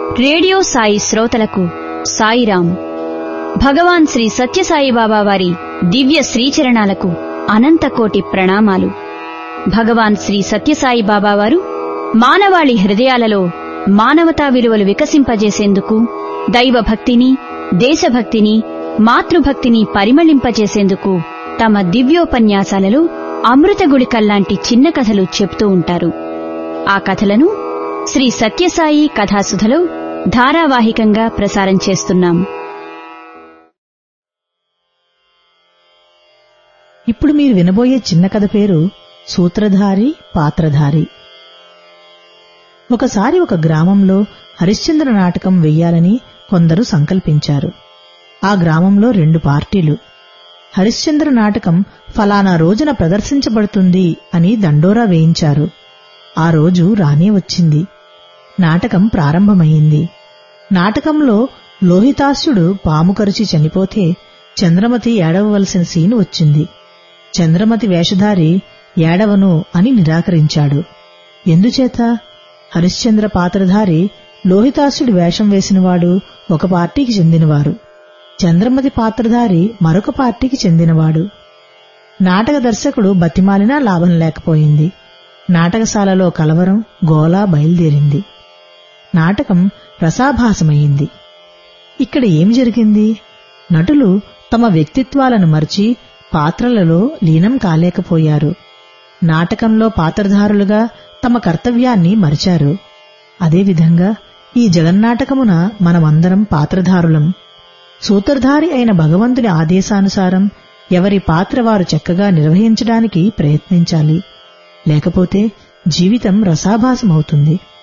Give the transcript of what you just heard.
radio Sai శ్రోతలకు సాయిరాం భగవాన్ శ్రీ సత్యసాయిబాబా వారి దివ్య శ్రీచరణాలకు అనంతకోటి ప్రణామాలు భగవాన్ శ్రీ సత్యసాయిబాబా వారు మానవాళి హృదయాలలో మానవతా విలువలు వికసింపజేసేందుకు దైవభక్తిని దేశభక్తిని మాతృభక్తిని పరిమళింపజేసేందుకు తమ దివ్యోపన్యాసాలలో అమృత గుళికల్లాంటి చిన్న కథలు చెప్తూ ఉంటారు ఆ కథలను శ్రీ సత్యసాయి కథాసుధలో ధారావాహికంగా ప్రసారం చేస్తున్నాం ఇప్పుడు మీరు వినబోయే చిన్న కథ పేరు సూత్రధారి పాత్రధారి ఒకసారి ఒక గ్రామంలో హరిశ్చంద్ర నాటకం వెయ్యాలని కొందరు సంకల్పించారు ఆ గ్రామంలో రెండు పార్టీలు హరిశ్చంద్ర నాటకం ఫలానా రోజున ప్రదర్శించబడుతుంది అని దండోరా వేయించారు ఆ రోజు రానే వచ్చింది నాటకం ప్రారంభమైంది నాటకంలో లోహితాస్యుడు పాము కరిచి చనిపోతే చంద్రమతి ఏడవవలసిన సీను వచ్చింది చంద్రమతి వేషధారి ఏడవను అని నిరాకరించాడు ఎందుచేత హరిశ్చంద్ర పాత్రధారి లోహితాసుడి వేషం వేసినవాడు ఒక పార్టీకి చెందినవారు చంద్రమతి పాత్రధారి మరొక పార్టీకి చెందినవాడు నాటక దర్శకుడు బతిమాలినా లాభం లేకపోయింది నాటకశాలలో కలవరం గోలా బయలుదేరింది నాటకం రసాభాసమయ్యింది ఇక్కడ ఏమి జరిగింది నటులు తమ వ్యక్తిత్వాలను మరిచి పాత్రలలో లీనం కాలేకపోయారు నాటకంలో పాత్రధారులుగా తమ కర్తవ్యాన్ని మరిచారు అదేవిధంగా ఈ జగన్నాటకమున మనమందరం పాత్రధారులం సూత్రధారి అయిన భగవంతుని ఆదేశానుసారం ఎవరి పాత్ర వారు చక్కగా నిర్వహించడానికి ప్రయత్నించాలి లేకపోతే జీవితం రసాభాసమవుతుంది